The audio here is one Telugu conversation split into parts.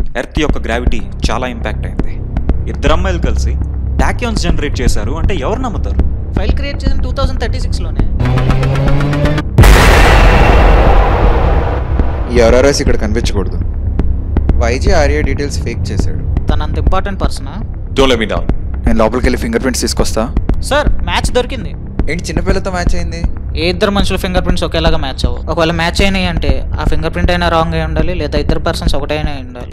ఎర్త్ యొక్క గ్రావిటీ చాలా ఇంపాక్ట్ అయింది ఇద్దరు అమ్మాయిలు కలిసి టాక్యాన్స్ జనరేట్ చేశారు అంటే ఎవరు నమ్ముతారు ఫైల్ క్రియేట్ చేసిన టూ థౌజండ్ థర్టీ సిక్స్లోనే ఈ ఆర్ఆర్ఎస్ ఇక్కడ కనిపించకూడదు వైజీ ఆర్యా డీటెయిల్స్ ఫేక్ చేశాడు తన అంత ఇంపార్టెంట్ పర్సనా డోంట్ లెట్ మీ డౌన్ నేను లోపలికి వెళ్ళి ఫింగర్ ప్రింట్స్ తీసుకొస్తా సార్ మ్యాచ్ దొరికింది ఏంటి చిన్నపిల్లతో మ్యాచ్ అయింది ఏ ఇద్దరు మనుషుల ఫింగర్ ప్రింట్స్ ఒకేలాగా మ్యాచ్ అవ్వు ఒకవేళ మ్యాచ్ అయినాయి అంటే ఆ ఫింగర్ ప్రింట్ అయినా రాంగ్ అయి ఉండాలి లేదా ఇద్దరు పర్సన్స్ ఒకటైనా అయి ఉండాలి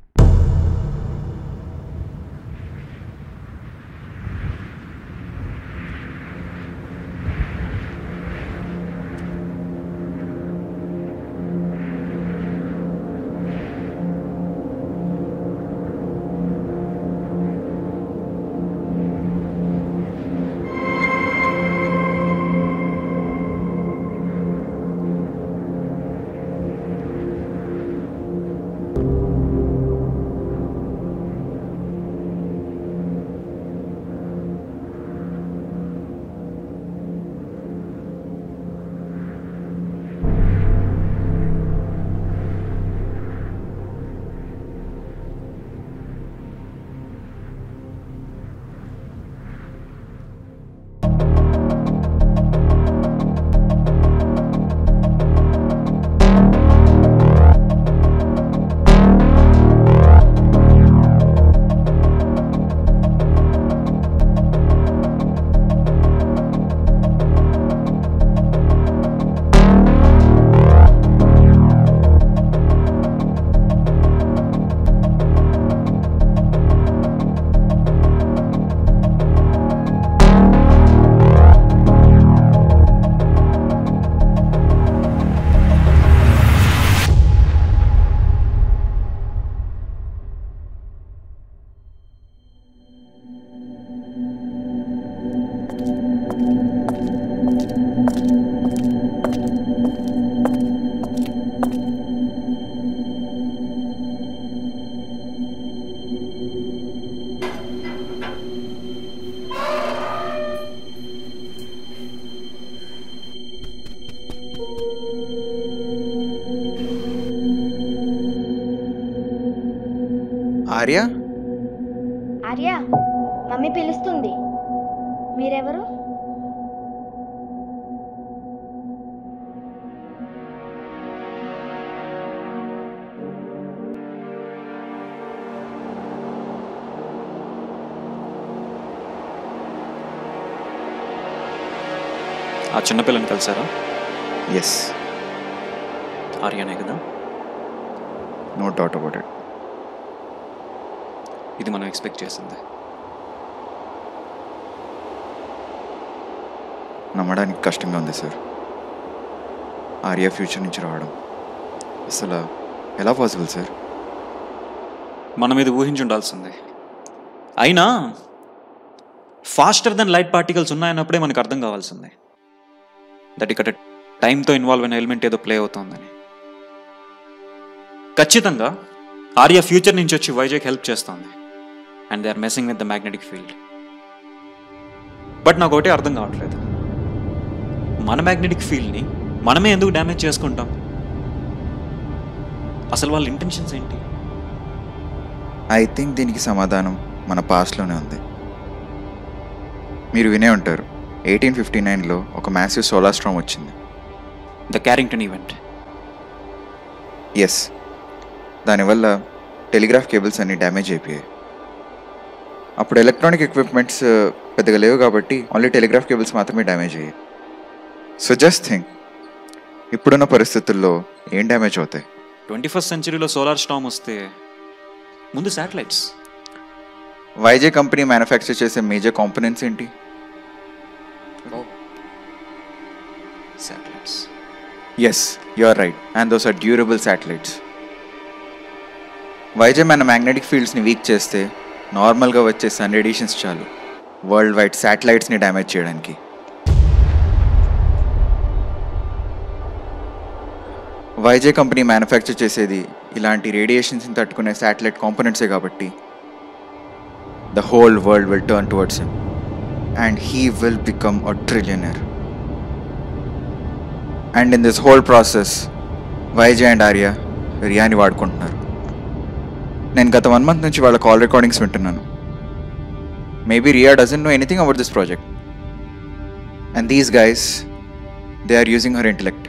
ఆర్య ఆర్య మమ్మీ పిలుస్తుంది మీరెవరు ఆ చిన్నపిల్లని కలిసారా ఎస్ ఆర్యానే కదా నో డౌట్ అబౌట్ ఇట్ ఇది మనం ఎక్స్పెక్ట్ చేసింది నమ్మడానికి కష్టంగా ఉంది సార్ ఆర్య ఫ్యూచర్ నుంచి రావడం అసలు ఎలా పాసిబుల్ సార్ మనం ఇది ఊహించి ఉండాల్సిందే అయినా ఫాస్టర్ దెన్ లైట్ పార్టికల్స్ ఉన్నాయన్నప్పుడే మనకు అర్థం కావాల్సిందే దట్ ఇక్కడ టైంతో ఇన్వాల్వ్ అయిన ఎలిమెంట్ ఏదో ప్లే అవుతోందని ఖచ్చితంగా ఆర్య ఫ్యూచర్ నుంచి వచ్చి వైజాగ్ హెల్ప్ చేస్తోంది and they are messing with the magnetic field but నాకు ఒకటే అర్థం కావట్లేదు మన మ్యాగ్నెటిక్ ఫీల్డ్ని మనమే ఎందుకు డ్యామేజ్ చేసుకుంటాం అసలు వాళ్ళ ఇంటెన్షన్స్ ఏంటి ఐ థింక్ దీనికి సమాధానం మన పాస్ట్లోనే ఉంది మీరు వినే ఉంటారు ఎయిటీన్ ఫిఫ్టీ నైన్లో ఒక మ్యాసివ్ సోలార్ స్ట్రామ్ వచ్చింది ద క్యారింగ్టన్ ఈవెంట్ ఎస్ దానివల్ల టెలిగ్రాఫ్ కేబుల్స్ అన్ని డ్యామేజ్ అయిపోయాయి అప్పుడు ఎలక్ట్రానిక్ ఎక్విప్మెంట్స్ పెద్దగా లేవు కాబట్టి ఓన్లీ టెలిగ్రాఫ్ కేబుల్స్ మాత్రమే డ్యామేజ్ అయ్యాయి సో జస్ట్ థింక్ ఇప్పుడున్న పరిస్థితుల్లో ఏం డ్యామేజ్ అవుతాయి ట్వంటీ ఫస్ట్ సెంచరీలో సోలార్ స్టామ్ వస్తే ముందు శాటిలైట్స్ వైజే కంపెనీ మ్యానుఫ్యాక్చర్ చేసే మేజర్ కాంపోనెంట్స్ ఏంటి satellites yes you are right and those are durable satellites VJ మన మ్యాగ్నెటిక్ ఫీల్డ్స్ని వీక్ చేస్తే నార్మల్గా వచ్చే సన్ రేడియేషన్స్ చాలు వరల్డ్ వైడ్ శాటిలైట్స్ని డ్యామేజ్ చేయడానికి వైజే కంపెనీ మ్యానుఫ్యాక్చర్ చేసేది ఇలాంటి రేడియేషన్స్ని తట్టుకునే శాటిలైట్ కాంపోనెంట్సే కాబట్టి the whole world will turn towards him and he will become a trillionaire and in this whole process Vijay and Arya రియాని వాడుకుంటున్నారు నేను గత వన్ మంత్ నుంచి వాళ్ళ కాల్ రికార్డింగ్స్ వింటున్నాను maybe Riya doesn't know anything about this project and these guys they are using her intellect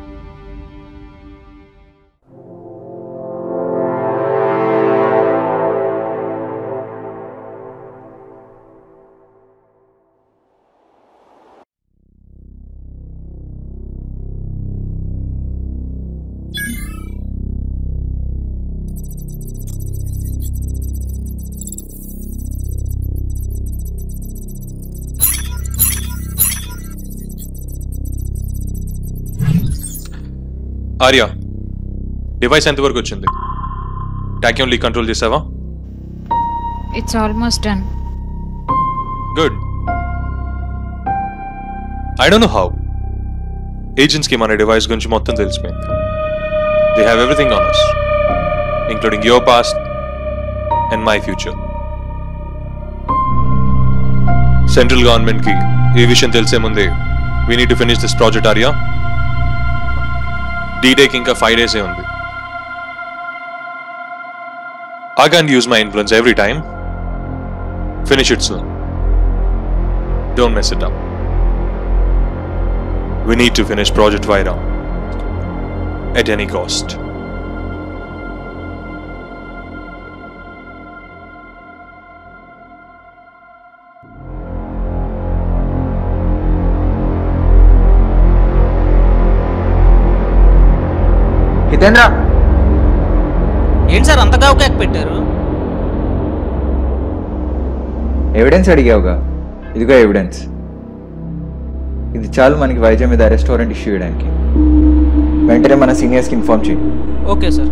Arya device ఎంతవరకు వచ్చింది టాక్యూమ్ లీక్ కంట్రోల్ చేసావా it's almost done good I don't know how ఏజెంట్స్కి మన డివైస్ గురించి మొత్తం తెలిసిపోయింది they have everything on us including your past and my future central గవర్నమెంట్కి ఈ విషయం తెలిసే ముందే we need to finish this project Arya డీడేకి ఇంకా ఫైవ్ డేసే ఉంది I can't use my influence every time. Finish it soon. Don't mess it up. We need to finish Project Vaira at any cost. Hitendra ఏంటి సార్ అంతగా ఒక పెట్టారు ఎవిడెన్స్ అడిగావుగా ఇదిగో ఎవిడెన్స్ ఇది చాలు మనకి వైద్యం మీద అరెస్ట్ వారెంట్ ఇష్యూ చేయడానికి వెంటనే మన సీనియర్స్కి ఇన్ఫార్మ్ చేయి ఓకే సార్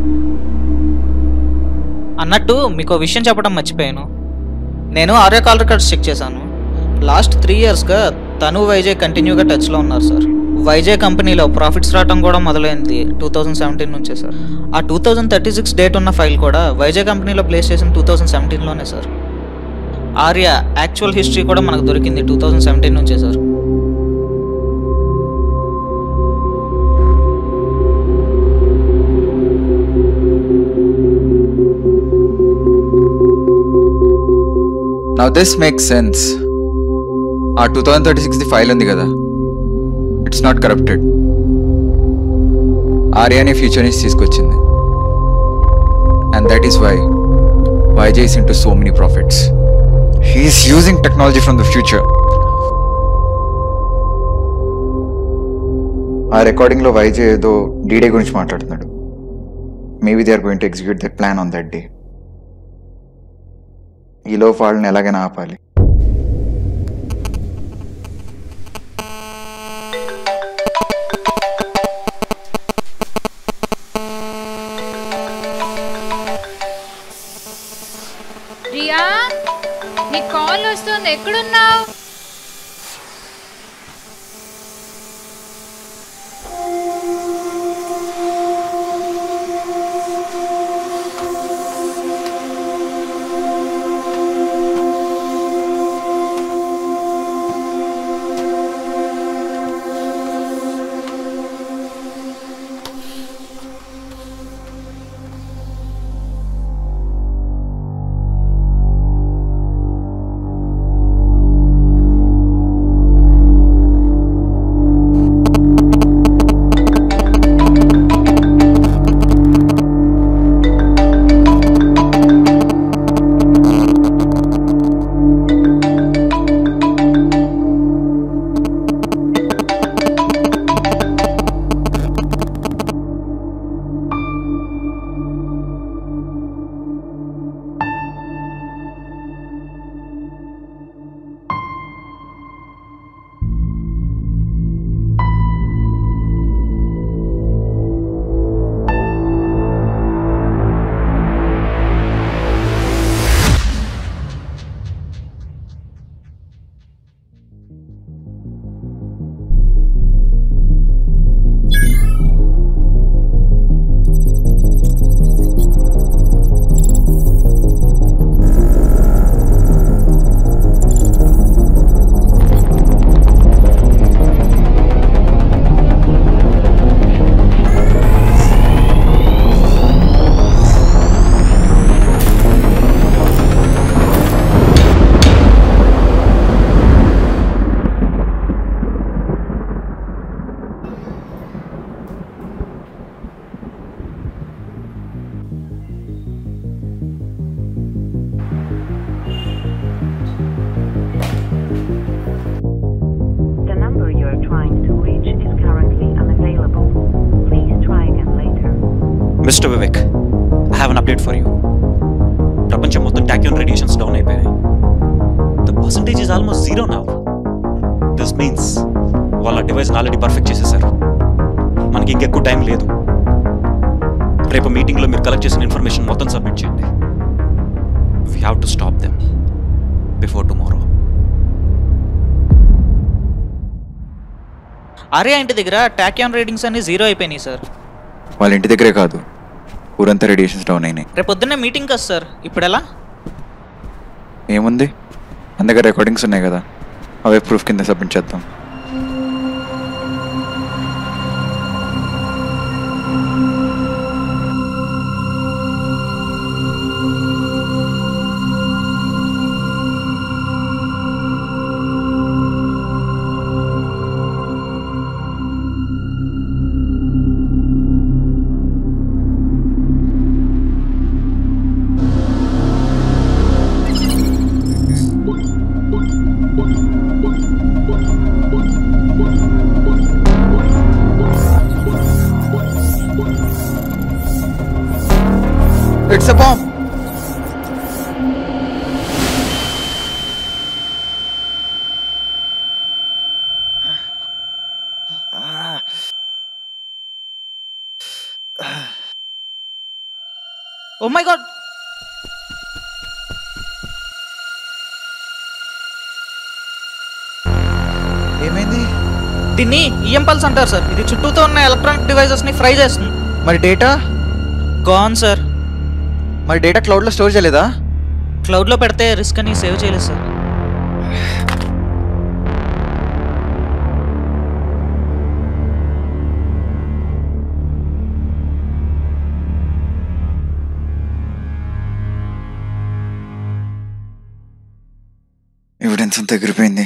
అన్నట్టు మీకు ఓ విషయం చెప్పడం మర్చిపోయాను నేను ఆర్య కాల్ రికార్డ్స్ చెక్ చేశాను లాస్ట్ త్రీ ఇయర్స్గా తను వైజాగ్ కంటిన్యూగా టచ్లో ఉన్నారు సార్ వైజాగ్ కంపెనీలో ప్రాఫిట్స్ రావడం కూడా మొదలైంది టూ థౌజండ్ సెవెంటీన్ నుంచే సార్ ఆ two thousand thirty six date ఉన్న ఫైల్ కూడా వైజాగ్ కంపెనీలో ప్లేస్ చేసిన టూ థౌజండ్ సెవెంటీన్లోనే సార్ ఆర్య యాక్చువల్ హిస్టరీ కూడా మనకు దొరికింది టూ థౌజండ్ సెవెంటీన్ నుంచే sir now this make sense ఆ two thousand thirty six the file ఉంది కదా ఇట్స్ నాట్ కరప్టెడ్ ఆర్య అనే ఫ్యూచర్ నుంచి తీసుకొచ్చింది and that is why VJ is into so many profits he's using technology from the future ఆ రికార్డింగ్లో వైజే ఏదో డీడే గురించి మాట్లాడుతున్నాడు maybe they are going to execute that plan on that day ఈలో వాళ్ళని ఎలాగైనా ఆపాలి రియా నీ కాల్ వస్తుంది ఎక్కడున్నావు mister Vivek I have an update for you ప్రపంచం మొత్తం టాక్యూన్ రేడియేషన్స్ డౌన్ అయిపోయాయి the percentage is almost zero now this means వాళ్ళ డివైస్ ఆల్రెడీ పర్ఫెక్ట్ చేసేసారు మనకి ఇంకెక్కువ టైం లేదు రేపు మీటింగ్లో మీరు కలెక్ట్ చేసిన ఇన్ఫర్మేషన్ మొత్తం సబ్మిట్ చేయండి we have to stop them before tomorrow Arya ఇంటి దగ్గర ట్యాక్యాన్ రీడింగ్స్ అన్ని జీరో అయిపోయినాయి సార్ వాళ్ళ ఇంటి దగ్గరే కాదు ఊరంతా రేడియేషన్స్ డౌన్ అయినాయి రేపు పొద్దున్నే మీటింగ్ కదా సార్ ఇప్పుడు ఎలా ఏముంది మన దగ్గర రికార్డింగ్స్ ఉన్నాయి కదా అవే ప్రూఫ్ కింద సబ్మిట్ చేద్దాం it's a bomb oh my god ఏమైంది దీన్ని ఈఎం పల్స్ అంటారు సార్ ఇది చుట్టూతో ఉన్న ఎలక్ట్రానిక్ డివైజెస్ ని ఫ్రై చేస్తుంది మరి డేటా గాన్ సార్ మరి డేటా క్లౌడ్లో స్టోర్ చేయలేదా క్లౌడ్ లో పెడితే రిస్క్ అని సేవ్ చేయలేదు సార్ ఎవిడెన్స్ అంతా ఎగిరిపోయింది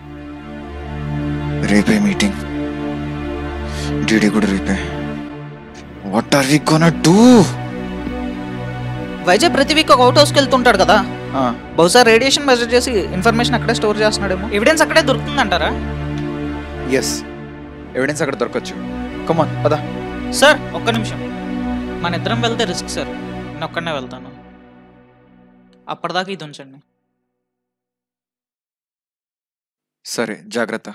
రేపే మీటింగ్ డీడీ కూడా రేపే what are we gonna do Vizag ప్రతి వీక్ ఒక అవుట్ హౌస్కి వెళ్తుంటాడు కదా బహుశా రేడియేషన్ మెజర్ చేసి ఇన్ఫర్మేషన్ అక్కడే స్టోర్ చేస్తున్నాడేమో ఎవిడెన్స్ అక్కడే దొరుకుతుందంటారా ఎస్ ఎవిడెన్స్ అక్కడ దొరకచ్చు కమాన్ పదా సార్ ఒక్క నిమిషం మన ఇద్దరం వెళ్తే రిస్క్ సార్ నేను ఒక్కడనే వెళ్తాను అప్పటిదాకా ఇది ఉంచండి సరే జాగ్రత్త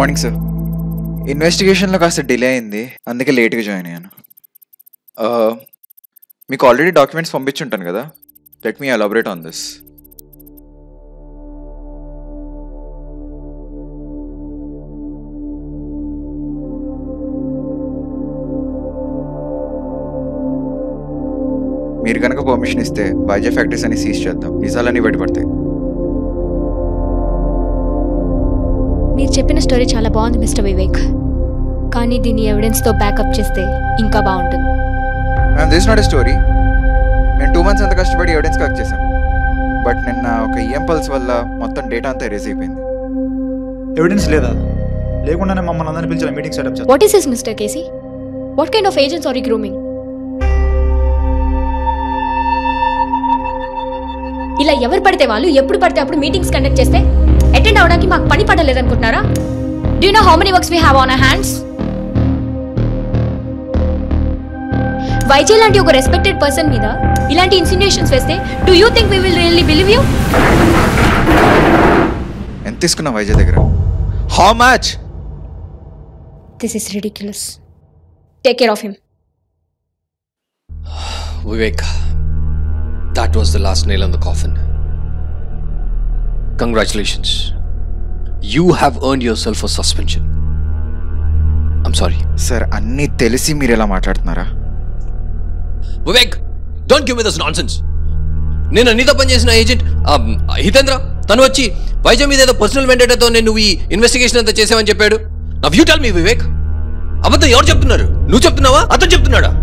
మార్నింగ్ సార్ ఇన్వెస్టిగేషన్లో కాస్త డిలే అయింది అందుకే లేట్గా జాయిన్ అయ్యాను Uh, మీకు ఆల్రెడీ డాక్యుమెంట్స్ పంపించుంటాను కదా let me elaborate on this మీరు కనుక పర్మిషన్ ఇస్తే వైజా ఫ్యాక్టరీస్ అని సీజ్ చేద్దాం నిజాలన్నీ బయటపడతాయి మీరు చెప్పిన స్టోరీ చాలా బాగుంది మిస్టర్ వివేక్ కానీ దీన్ని ఎవిడెన్స్తో బ్యాకప్ చేస్తే ఇంకా బాగుంటుంది ma'am this not a story నేను టూ మంత్స్ అంత కష్టపడి ఎవిడెన్స్ కలెక్ట్ చేశాను బట్ నిన్న ఒక ఈఎం పల్స్ వల్ల మొత్తం డేటా అంతా ఎరేజ్ అయిపోయింది ఎవిడెన్స్ లేదా లేకుండానే మమ్మల్ని అందరిని పిలిచిన మీటింగ్ సెటప్ చేస్తాం what is this mister KC what kind of agents are grooming ఇలా ఎవరు పడితే వాళ్ళు ఎప్పుడు పడితే అప్పుడు మీటింగ్స్ కండక్ట్ చేస్తే అటెండ్ అవడానికి మాకు పని పడలేదనుకుంటున్నారా do know how many works we have on hands Vijay లాంటి ఒక రెస్పెక్టెడ్ పర్సన్ మీద ఇలాంటి ఇన్సిన్యుయేషన్స్ వేస్తే do you think we will really believe you ఎంత తీసుకున్నా వైజాగ్ దగ్గర how much this is ridiculous take care of him Vivek, that was the last nail on the coffin. Congratulations. You have earned yourself a suspension. I'm sorry. Sir అన్నీ తెలిసి మీరు ఎలా మాట్లాడుతున్నారా Vivek don't give me this nonsense నేను నీతో పనిచేసిన ఏజెంట్ హితేంద్ర తను వచ్చి వైజాగ్ మీద ఏదో పర్సనల్ వెంటేటతో నేను నువ్వు ఈ ఇన్వెస్టిగేషన్ అంతా చేసావని చెప్పాడు now you tell me Vivek అబద్ధం ఎవరు చెప్తున్నారు నువ్వు చెప్తున్నావా అతను చెప్తున్నాడా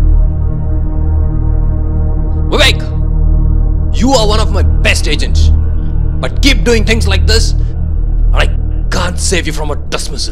Vivek you are one of my best agents but keep doing things like this I can't save you from a dismissal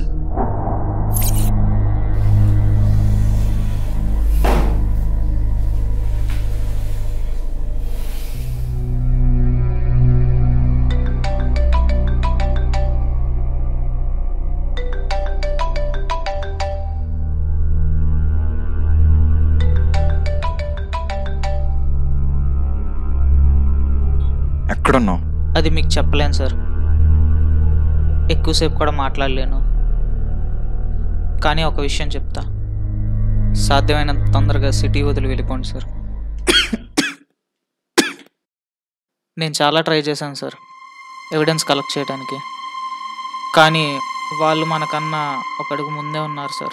ఎక్కడున్నావు అది మీకు చెప్పలేను సార్ ఎక్కువసేపు కూడా మాట్లాడలేను కానీ ఒక విషయం చెప్తా సాధ్యమైనంత తొందరగా సిటీ వదిలి వెళ్ళిపోండి సార్ నేను చాలా ట్రై చేశాను సార్ ఎవిడెన్స్ కలెక్ట్ చేయడానికి కానీ వాళ్ళు మనకన్నా ఒక అడుగు ముందే ఉన్నారు సార్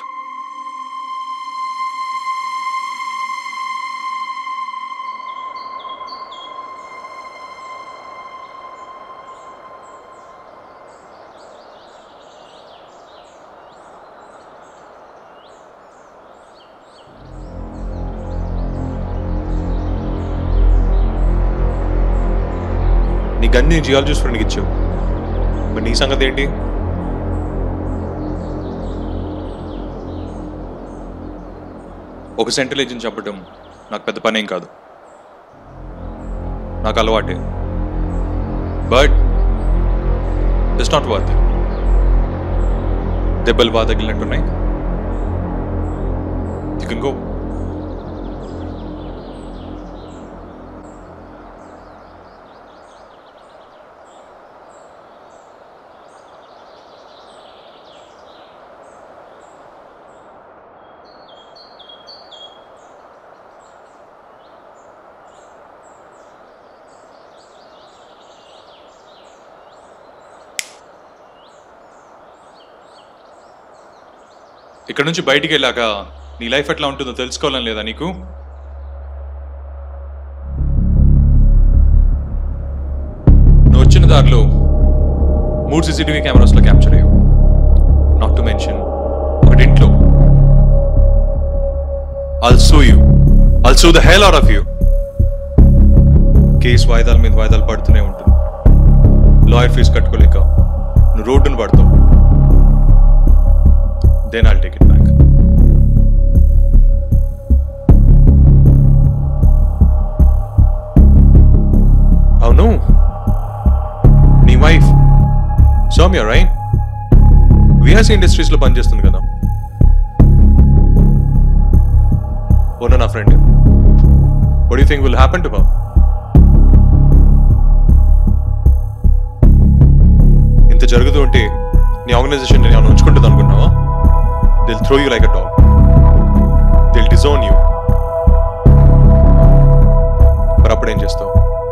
నీ గన్ని జియాలజిస్ట్ ఫ్రెండ్కి ఇచ్చావు మరి నీ సంగతి ఏంటి ఒక సెంట్రల్ ఏజెంట్ చెప్పడం నాకు పెద్ద పనేం కాదు నాకు అలవాటే బట్ ఇట్స్ నాట్ వర్త్ దెబ్బలు బాగా తగిలినట్టున్నాయి యూ కెన్ గో ఇక్కడ నుంచి బయటికి వెళ్ళాక నీ లైఫ్ ఎట్లా ఉంటుందో తెలుసుకోవాలని లేదా నీకు నువ్వు వచ్చిన దారిలో మూడు సీసీటీవీ కెమెరాస్లో క్యాప్చర్ అయ్యావు నాట్ టు మెన్షన్ ఒకటి ఇంట్లో I'll sue you. I'll sue the hell out of you. Case వాయిదాల మీద వాయిదాలు పడుతూనే ఉంటుంది లాయర్ ఫీజు కట్టుకోలేక నువ్వు రోడ్డును పడతావు then I'll take it back అవును నీ వైఫ్ సౌమ్య రైట్ విఆర్సీ ఇండస్ట్రీస్లో పనిచేస్తుంది కదా ఓనర్ నా friend What do you think will happen to her? ఇంత జరుగుతూ ఉంటే నీ ఆర్గనైజేషన్ నేను ఏమైనా ఉంచుకుంటుంది అనుకున్నావా they'll throw you like a dog they'll disown you మరి అప్పుడేం చేస్తావు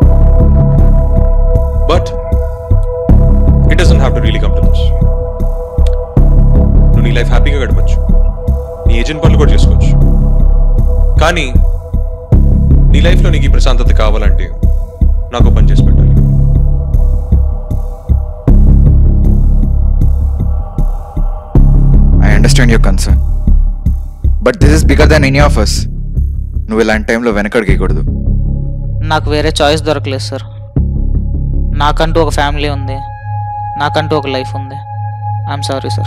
but it doesn't have to really come to this నువ్వు నీ లైఫ్ హ్యాపీగా గడపచ్చు నీ ఏజెంట్ పనులు కూడా చేసుకోవచ్చు కానీ నీ లైఫ్లో నీకు ఈ ప్రశాంతత కావాలంటే నాకు పని చేసి పెట్టాలి I understand your concern but this is bigger than any of us నువ్వు ఇలాంటి టైంలో వెనకడిగకూడదు నాకు వేరే చాయిస్ దొరకలేదు సార్ నాకంటూ ఒక ఫ్యామిలీ ఉంది నాకంటూ ఒక లైఫ్ ఉంది I'm sorry sir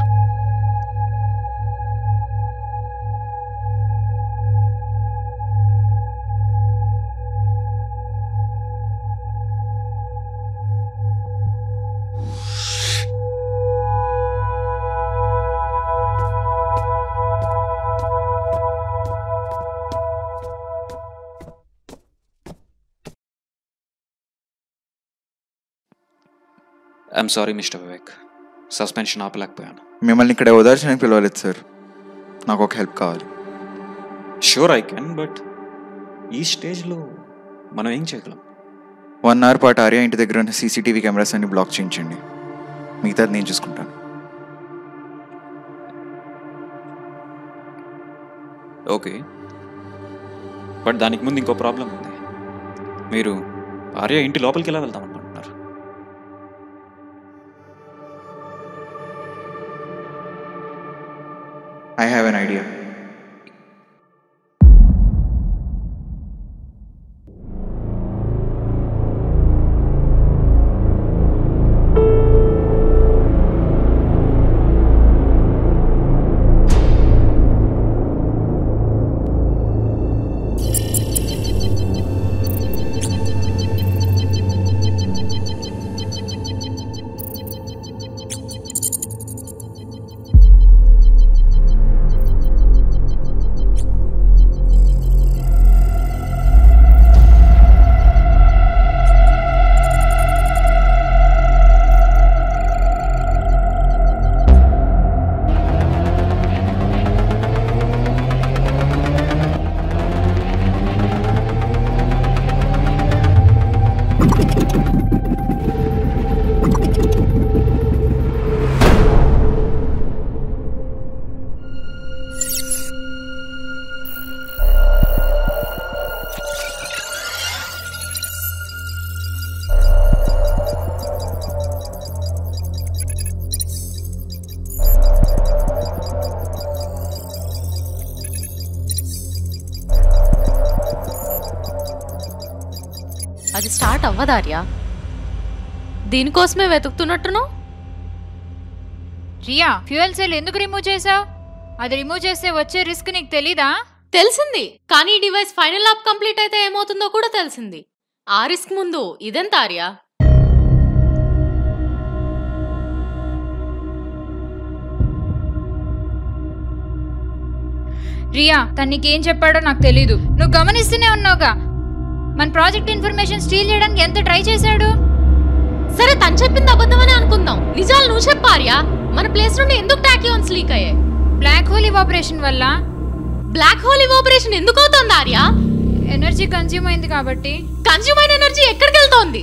I'm sorry mister Vivek suspension ఆపలేకపోయాను మిమ్మల్ని ఇక్కడ ఓదార్చడానికి పిలవలేదు సార్ నాకు ఒక హెల్ప్ కావాలి షూర్ ఐ కెన్ బట్ ఈ స్టేజ్లో మనం ఏం చేయగలం వన్ అవర్ పాటు ఆర్య ఇంటి దగ్గర ఉన్న సీసీటీవీ కెమెరాస్ అన్ని బ్లాక్ చేయించండి మిగతాది నేను చూసుకుంటాను ఓకే బట్ దానికి ముందు ఇంకో ప్రాబ్లం ఉంది మీరు ఆర్య ఇంటి లోపలికి ఎలా వెళ్దాం అనుకుంటున్నారు ఐ హ్యావ్ ఎన్ ఐడియా అది స్టార్ట్ అవ్వదార్యా దీనికోసమే వెతుకుతున్నట్టును రియా ఫ్యూయల్ సెల్ ఎందుకు రిమూవ్ చేసావు అది రిమూవ్ చేస్తే వచ్చే రిస్క్ నీకు తెలీదా తెలిసింది కానీ ఈ డివైస్ ఫైనల్ ల్యాబ్ కంప్లీట్ అయితే ఏమవుతుందో కూడా తెలిసింది ఆ రిస్క్ ముందు ఇదెంత ఆర్యా రియా తను నీకేం చెప్పాడో నాకు తెలీదు నువ్వు గమనిస్తూనే ఉన్నావుగా మన ప్రాజెక్ట్ ఇన్ఫర్మేషన్ స్టీల్ చేయడానికి ఎంత ట్రై చేశాడు సరే తను చెప్పింది అబద్ధమని అనుకుందాం నిజాలు నువ్వు చెప్పార్యా మన ప్లేస్ నుండి ఎందుకు టాకియోన్స్ లీక్ అయ్యాయి బ్లాక్ హోల్ ఇవాపరేషన్ వల్ల బ్లాక్ హోల్ ఇవాపరేషన్ ఎందుకు అవుతోంది ఆర్యా ఎనర్జీ కన్జ్యూమ్ అయింది కాబట్టి కన్జ్యూమ్ అయిన ఎనర్జీ ఎక్కడికి వెళ్తోంది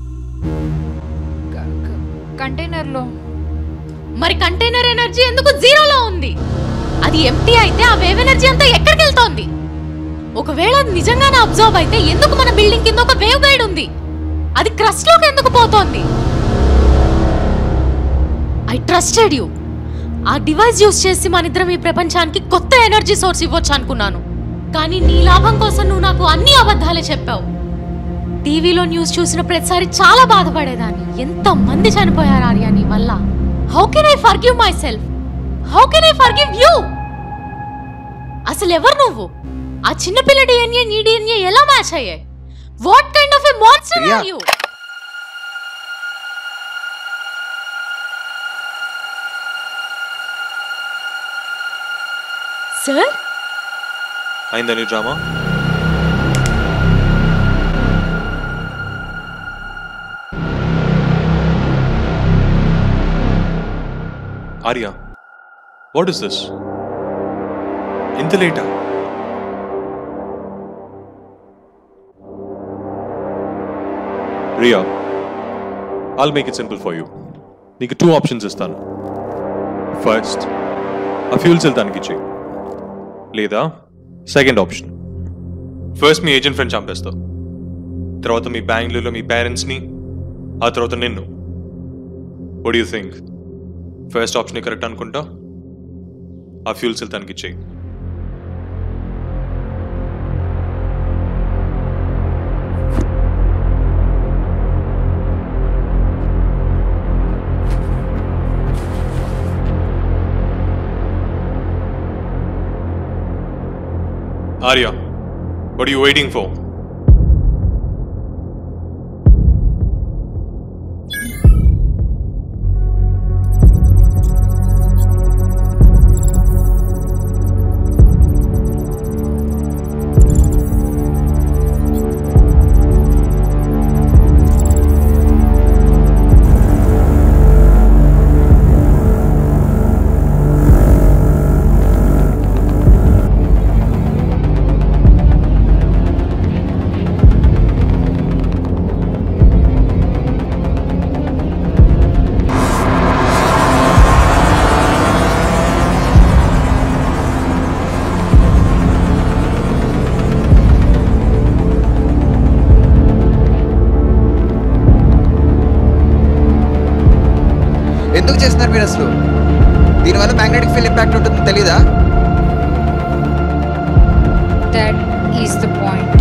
కంటైనర్లో మరి కంటైనర్ ఎనర్జీ ఎందుకు జీరోలో ఉంది అది ఎంటీ అయితే ఆ వేవ్ ఎనర్జీ అంతా ఎక్కడికి వెళ్తోంది ఒకవేళ అది నిజంగానే అబ్జర్వ్ అయితే ఎందుకు మన బిల్డింగ్ కింద ఒక వేవ్ గైడ్ ఉంది అది క్రస్ట్ లోకి ఎందుకు పోతోంది ఐ ట్రస్టెడ్ యూ ఆ డివైస్ యూస్ చేసి మన ఇద్దరం ఈ ప్రపంచానికి కొత్త ఎనర్జీ సోర్స్ ఇవ్వచ్చు అనుకున్నాను కానీ నీ లాభం కోసం నువ్వు నాకు అన్ని అబద్ధాలే చెప్పావు టీవీలో న్యూస్ చూసిన ప్రతిసారి చాలా బాధపడేదాన్ని ఎంత మంది చనిపోయారు ఆర్య నీ వల్ల how can I forgive myself how can I forgive you అసలు ఎవరు నువ్వు ఆ చిన్నపిల్ల డిఎన్ఏ నీ డిఎన్ఏ ఎలా మ్యాచ్ అయ్యాయి what kind of a monster Priya. Are you sir అయిందా నీ drama Arya what is this ఇంత లేటా Riya I'll make it simple for you నీకు టూ ఆప్షన్స్ ఇస్తాను ఫస్ట్ ఆ ఫ్యూల్ సెల్ దానికి ఇచ్చేయి లేదా సెకండ్ ఆప్షన్ ఫస్ట్ మీ ఏజెంట్ ఫ్రెండ్ చంపేస్తావు తర్వాత మీ బెంగళూరులో మీ పేరెంట్స్ని ఆ తర్వాత నిన్ను would you think first option correct అనుకుంటా ఆ ఫ్యూల్ సెల్ తనకి ఇచ్చేయి Arya, what are you waiting for? ఎందుకు చేస్తున్నారు మీరు అసలు దీనివల్ల మ్యాగ్నెటిక్ ఫీల్డ్ ఇంపాక్ట్ ఉంటుందని తెలీదా that is the point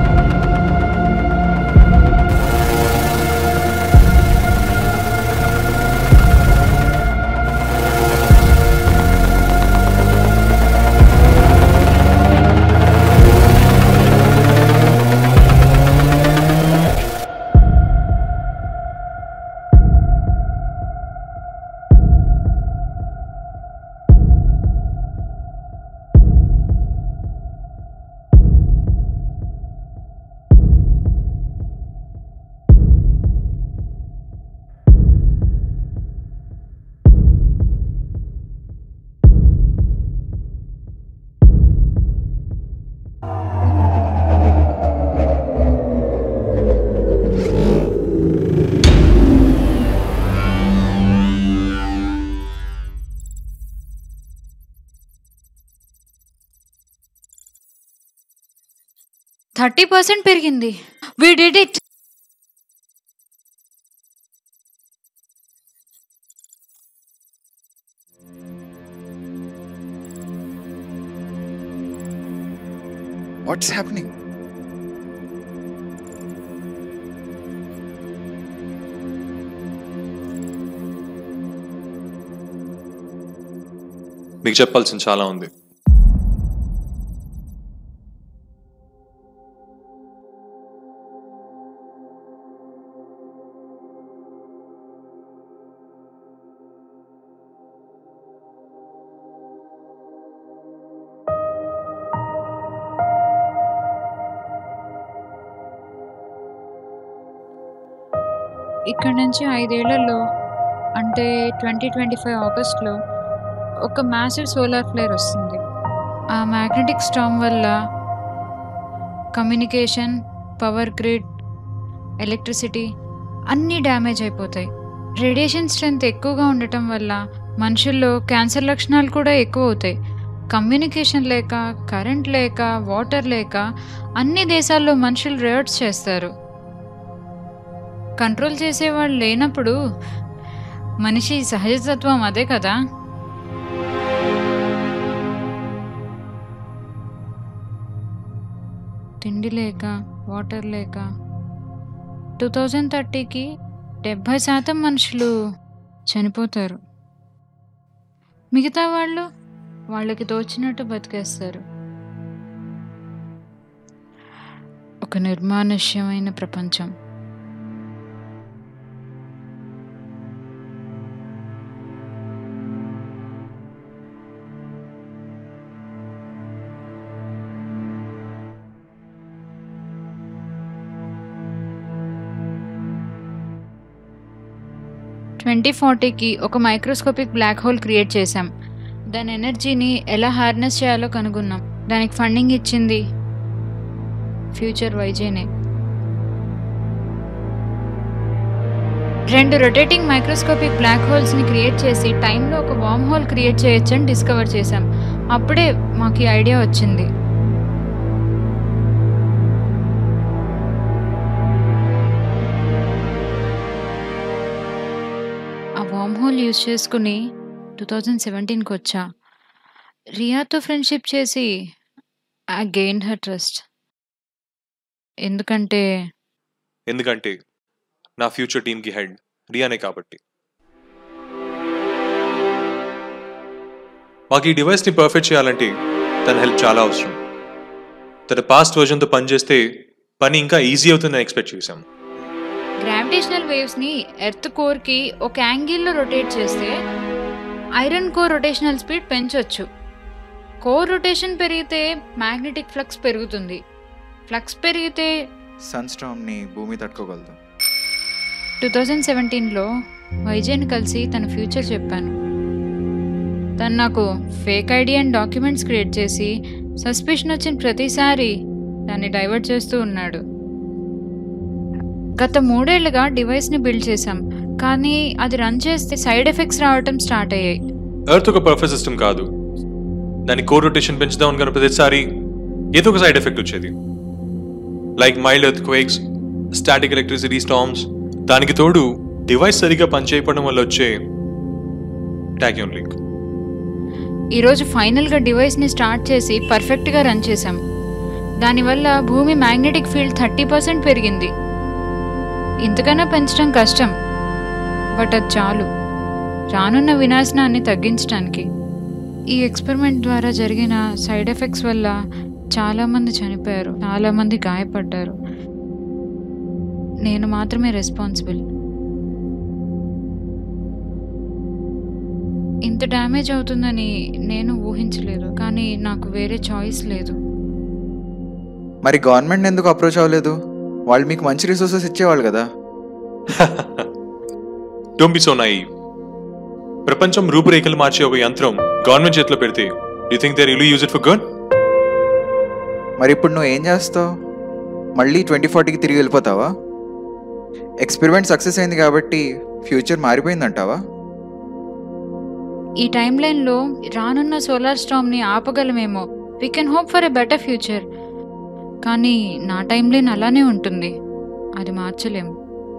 thirty percent పెరిగింది we did it what's happening మీకు చెప్పాల్సింది చాలా ఉంది ఇక్కడ నుంచి ఐదేళ్లలో అంటే ట్వంటీ ట్వంటీ ఫైవ్ ఆగస్ట్లో ఒక మ్యాసివ్ సోలార్ ఫ్లేర్ వస్తుంది ఆ మ్యాగ్నెటిక్ స్టామ్ వల్ల కమ్యూనికేషన్ పవర్ గ్రిడ్ ఎలక్ట్రిసిటీ అన్నీ డ్యామేజ్ అయిపోతాయి రేడియేషన్ స్ట్రెంత్ ఎక్కువగా ఉండటం వల్ల మనుషుల్లో క్యాన్సర్ లక్షణాలు కూడా ఎక్కువ అవుతాయి కమ్యూనికేషన్ లేక కరెంట్ లేక వాటర్ లేక అన్ని దేశాల్లో మనుషులు రేట్స్ చేస్తారు కంట్రోల్ చేసేవాళ్ళు లేనప్పుడు మనిషి సహజతత్వం అదే కదా తిండి లేక వాటర్ లేక టూ థౌజండ్ థర్టీకి డెబ్భై శాతం మనుషులు చనిపోతారు మిగతా వాళ్ళు వాళ్ళకి తోచినట్టు బతికేస్తారు ఒక నిర్మానుష్యమైన ప్రపంచం ట్వంటీ ఫార్టీకి ఒక మైక్రోస్కోపిక్ బ్లాక్ హోల్ క్రియేట్ చేశాం దాని ఎనర్జీని ఎలా హార్నెస్ చేయాలో కనుగొన్నాం దానికి ఫండింగ్ ఇచ్చింది ఫ్యూచర్ వైజేనే రెండు రొటేటింగ్ మైక్రోస్కోపిక్ బ్లాక్ హోల్స్ని క్రియేట్ చేసి టైంలో ఒక వామ్ హోల్ క్రియేట్ చేయొచ్చని డిస్కవర్ చేశాం అప్పుడే మాకు ఈ ఐడియా వచ్చింది ఆ వామ్ హోల్ యూజ్ చేసుకుని టూ థౌజండ్ సెవెంటీన్కి వచ్చా రియాతో ఫ్రెండ్షిప్ చేసి ఐ గెయిన్ హర్ ట్రస్ట్ ఎందుకంటే ఎందుకంటే నా ఫ్యూచర్ టీమ్కి హెడ్ రియానే కాబట్టి మాకు ఈ డివైస్ని పర్ఫెక్ట్ చేయాలంటే తన హెల్ప్ చాలా అవసరం తన పాస్ట్ వర్జన్తో పనిచేస్తే పని ఇంకా ఈజీ అవుతుందని ఎక్స్పెక్ట్ చేశాం గ్రావిటేషనల్ వేవ్స్ని ఎర్త్ కోర్కి ఒక యాంగిల్లో రొటేట్ చేస్తే ఐరన్ కోర్ రొటేషనల్ స్పీడ్ పెంచొచ్చు కోర్ రొటేషన్ పెరిగితే మ్యాగ్నెటిక్ ఫ్లక్స్ పెరుగుతుంది ఫ్లక్స్ పెరిగితే సన్ స్టామ్ని భూమి తట్టుకోగలదు టూ థౌజండ్ సెవెంటీన్లో వైజయ్ని కలిసి తన ఫ్యూచర్ చెప్పాను తను నాకు fake ID and documents create చేసి సస్పిషన్ వచ్చిన ప్రతిసారి దాన్ని డైవర్ట్ చేస్తూ ఉన్నాడు గత మూడేళ్లుగా డివైస్ని బిల్డ్ చేశాం కానీ అది రన్ చేస్తే సైడ్ ఎఫెక్ట్స్ రావటం స్టార్ట్ అయ్యాయి ఎర్త్ ఒక పర్ఫెక్ట్ సిస్టమ్ కాదు దాని కోర్ రొటేషన్ పెంచుదాం అనుకున్న ప్రతిసారి ఏదో ఒక సైడ్ ఎఫెక్ట్ వచ్చేది like mild earthquakes static electricity storms దానికి తోడు డివైస్ సరిగా పనిచేయకపోవడం వల్ల వచ్చే టాక్యూన్ లీక్ ఈరోజు ఫైనల్గా డివైస్ని స్టార్ట్ చేసి పర్ఫెక్ట్గా రన్ చేశాం దానివల్ల భూమి మ్యాగ్నెటిక్ ఫీల్డ్ థర్టీ పర్సెంట్ పెరిగింది ఇంతకన్నా పెంచడం కష్టం బట్ అది చాలు రానున్న వినాశనాన్ని తగ్గించడానికి ఈ ఎక్స్పెరిమెంట్ ద్వారా జరిగిన సైడ్ ఎఫెక్ట్స్ వల్ల చాలామంది చనిపోయారు చాలామంది గాయపడ్డారు నేను మాత్రమే రెస్పాన్సిబుల్ ఇంత డ్యామేజ్ అవుతుందని నేను ఊహించలేదు కానీ నాకు వేరే చాయిస్ లేదు మరి గవర్నమెంట్ ఎందుకు అప్రోచ్ అవ్వలేదు వాళ్ళు మీకు మంచి రిసోర్సెస్ ఇచ్చేవాళ్ళు కదా డోంట్ బి సో నై ప్రపంచం రూపురేఖలు మార్చే ఒక యంత్రం గవర్నమెంట్ చేతిలో పెడితే you think they really use it for good మరి ఇప్పుడు నువ్వు ఏం చేస్తావు మళ్ళీ ట్వంటీ ఫార్టీకి తిరిగి వెళ్ళిపోతావా ఎక్స్పెరిమెంట్ సక్సెస్ అయింది కాబట్టి ఫ్యూచర్ మారిపోయిందంటావా ఈ టైం లైన్లో రానున్న సోలార్ స్టామ్ని ఆపగలమేమో we can hope for a better future కానీ నా టైం లైన్ అలానే ఉంటుంది అది మార్చలేము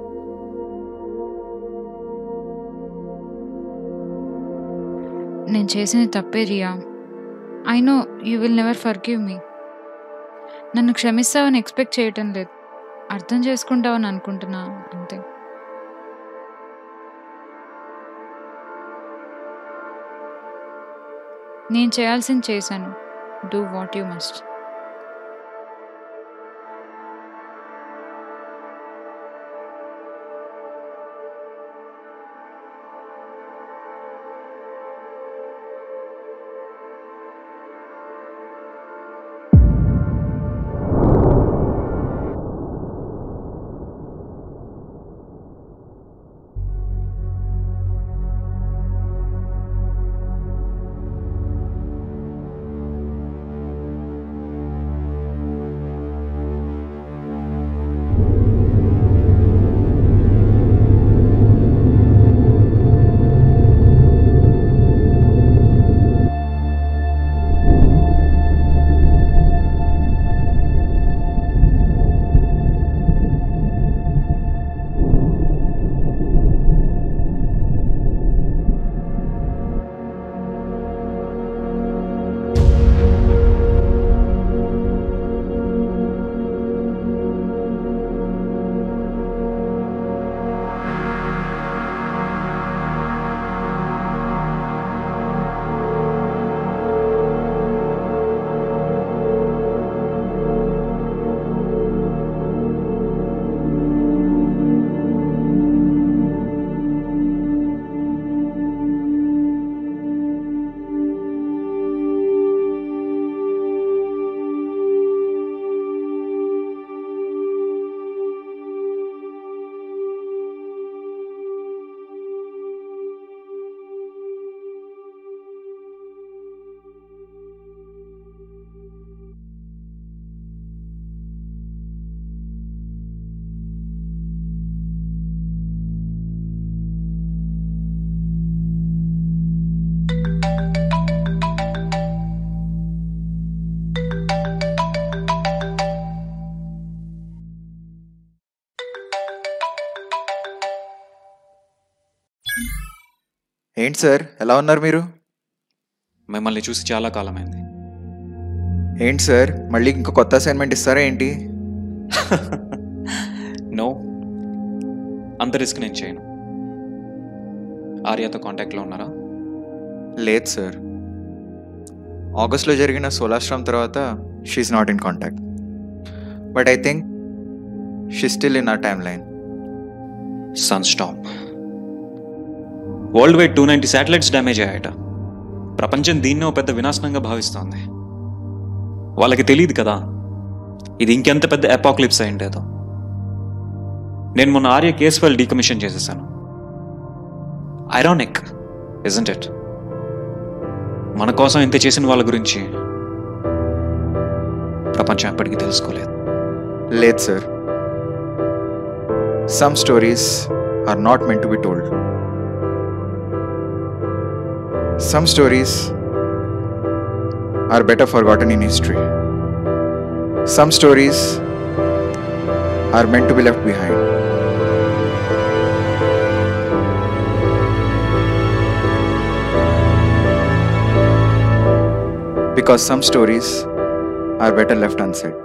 నేను చేసింది తప్పే Riya I know you will never forgive me నన్ను క్షమిస్తావని ఎక్స్పెక్ట్ చేయటం లేదు అర్థం చేసుకుంటావని అనుకుంటున్నా అంతే నేను చేయాల్సింది చేశాను డూ వాట్ యు మస్ట్ ఏంటి సార్ ఎలా ఉన్నారు మీరు మిమ్మల్ని చూసి చాలా కాలమైంది ఏంటి సార్ మళ్ళీ ఇంకో కొత్త అసైన్మెంట్ ఇస్తారా ఏంటి నో అంత రిస్క్ నేను చేయను ఆర్యాతో కాంటాక్ట్లో ఉన్నారా లేదు సార్ ఆగస్ట్లో జరిగిన సోలాశ్రమ్ తర్వాత she's not in contact but I think she still in a timeline sun storm worldwide two ninety satellites damage అయ్యాయట ప్రపంచం దీన్నే ఓ పెద్ద వినాశనంగా భావిస్తోంది వాళ్ళకి తెలియదు కదా ఇది ఇంకెంత పెద్ద అపాక్లిప్స్ అయిండేదో నేను మొన్న ఆర్య కేస్ ఫైల్ డీకమిషన్ చేసేసాను ఐరానిక్ ఇజంట్ ఇట్ మన కోసం ఇంత చేసిన వాళ్ళ గురించి ప్రపంచం ఎప్పటికీ తెలుసుకోలేదు లేదు sir some stories are not meant to be told some stories are better forgotten in history some stories are meant to be left behind because some stories are better left unsaid.